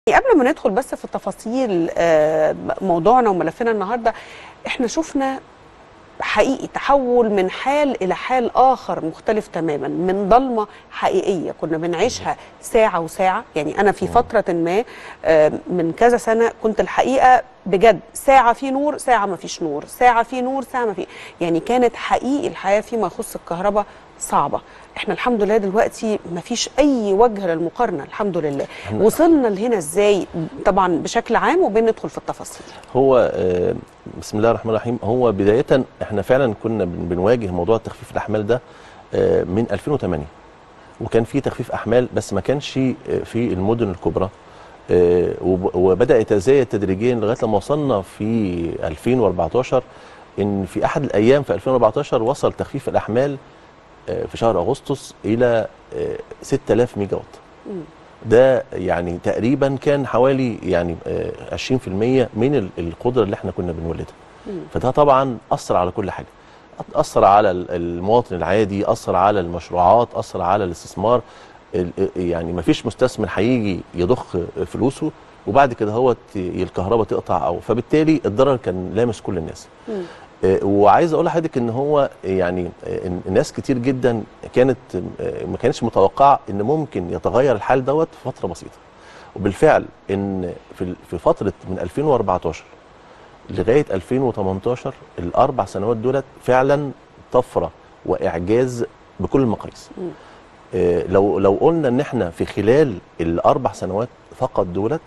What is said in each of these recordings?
قبل ما ندخل بس في تفاصيل آه، موضوعنا وملفنا النهارده احنا شفنا حقيقي تحول من حال الى حال اخر مختلف تماما من ضلمه حقيقيه كنا بنعيشها ساعه وساعه يعني انا في فتره ما آه، من كذا سنه كنت الحقيقه بجد ساعه في نور ساعه ما فيش نور ساعه في نور ساعه ما في يعني كانت حقيقي الحياه فيما يخص الكهرباء صعبه احنا الحمد لله دلوقتي ما فيش اي وجه للمقارنه الحمد لله وصلنا لهنا ازاي طبعا بشكل عام وبندخل في التفاصيل هو آه، بسم الله الرحمن الرحيم هو بداية احنا فعلا كنا بن- بنواجه موضوع تخفيف الأحمال ده آه، من 2008 وكان في تخفيف أحمال بس ما كانش آه، في المدن الكبرى آه، وب- وبدأ يتزايد تدريجيا لغاية لما وصلنا في 2014 إن في أحد الأيام في 2014 وصل تخفيف الأحمال آه، في شهر أغسطس إلى آه، 6000 ميجا وات ده يعني تقريبا كان حوالي يعني آه، 20% من ال- القدره اللي احنا كنا بنولدها فده طبعا اثر على كل حاجه اثر على ال- المواطن العادي اثر على المشروعات اثر على الاستثمار ال- يعني ما فيش مستثمر هيجي يضخ فلوسه وبعد كده هو الكهرباء تقطع او فبالتالي الضرر كان لامس كل الناس آه، وعايز اقول لحضرتك ان هو يعني آه، إن الناس كتير جدا كانت آه، ما كانتش متوقعه ان ممكن يتغير الحال دوت في فتره بسيطه وبالفعل ان في ال- في فتره من 2014 لغايه 2018 الاربع سنوات دولت فعلا طفره واعجاز بكل المقاييس آه، لو لو قلنا ان احنا في خلال الاربع سنوات فقط دولت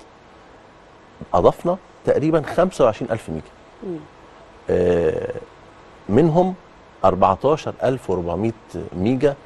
اضفنا تقريبا 25000 ميجا آه، منهم 14400 ميجا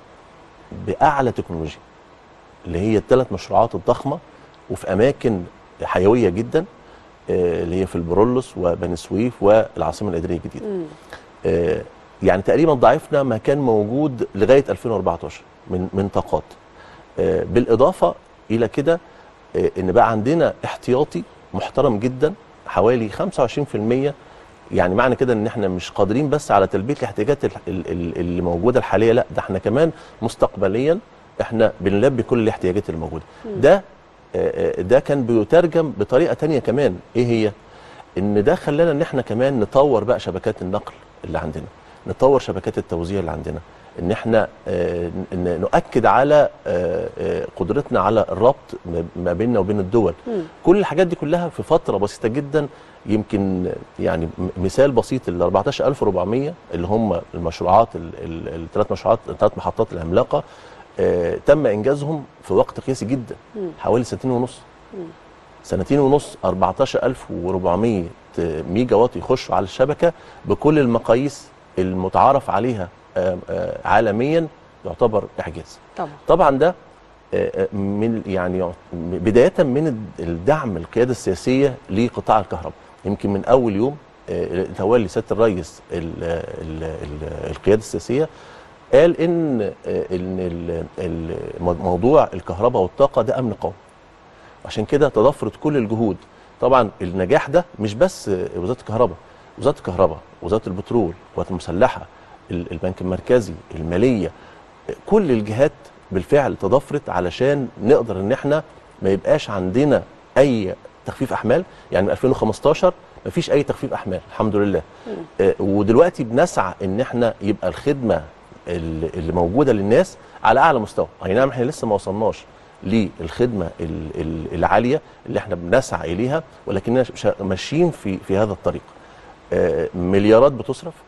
باعلى تكنولوجيا اللي هي الثلاث مشروعات الضخمه وفي اماكن حيويه جدا آه، اللي هي في البرولوس وبني سويف والعاصمه الاداريه الجديده. آه، يعني تقريبا ضعفنا ما كان موجود لغايه 2014 من من طاقات. آه، بالاضافه الى كده آه، ان بقى عندنا احتياطي محترم جدا حوالي 25% يعني معنى كده ان احنا مش قادرين بس على تلبيه الاحتياجات ال- ال- ال- اللي موجوده الحاليه لا ده احنا كمان مستقبليا احنا بنلبي كل الاحتياجات اللي موجوده ده آه، آه، ده كان بيترجم بطريقه تانية كمان ايه هي ان ده خلانا ان احنا كمان نطور بقى شبكات النقل اللي عندنا نطور شبكات التوزيع اللي عندنا ان احنا آه، ن- نؤكد على آه، آه، قدرتنا على الربط ما- ما بيننا وبين الدول كل الحاجات دي كلها في فتره بسيطه جدا يمكن يعني م- مثال بسيط ال 14400 اللي هم المشروعات الثلاث مشروعات الثلاث محطات العملاقه آه، تم انجازهم في وقت قياسي جدا حوالي سنتين ونص سنتين ونص 14400 ميجا وات يخشوا على الشبكه بكل المقاييس المتعارف عليها آه، آه، عالميا يعتبر اعجاز طبعا طبعا ده آه، آه، من يعني يعت- بدايه من الدعم القياده السياسيه لقطاع الكهرباء يمكن من اول يوم آه، تولي سياده الرئيس ال- ال- ال- القياده السياسيه قال ان آه، ان ال- ال- موضوع الكهرباء والطاقه ده امن قومي عشان كده تضافرت كل الجهود طبعا النجاح ده مش بس وزاره الكهرباء وزاره الكهرباء وزاره البترول القوات المسلحه ال- البنك المركزي الماليه كل الجهات بالفعل تضافرت علشان نقدر ان احنا ما يبقاش عندنا اي تخفيف احمال يعني من 2015 ما فيش اي تخفيف احمال الحمد لله آه، ودلوقتي بنسعى ان احنا يبقى الخدمه ال- اللي موجوده للناس على اعلى مستوى اي نعم احنا لسه ما وصلناش للخدمه ال- ال- العاليه اللي احنا بنسعى اليها ولكننا شا- ماشيين في في هذا الطريق آه، مليارات بتصرف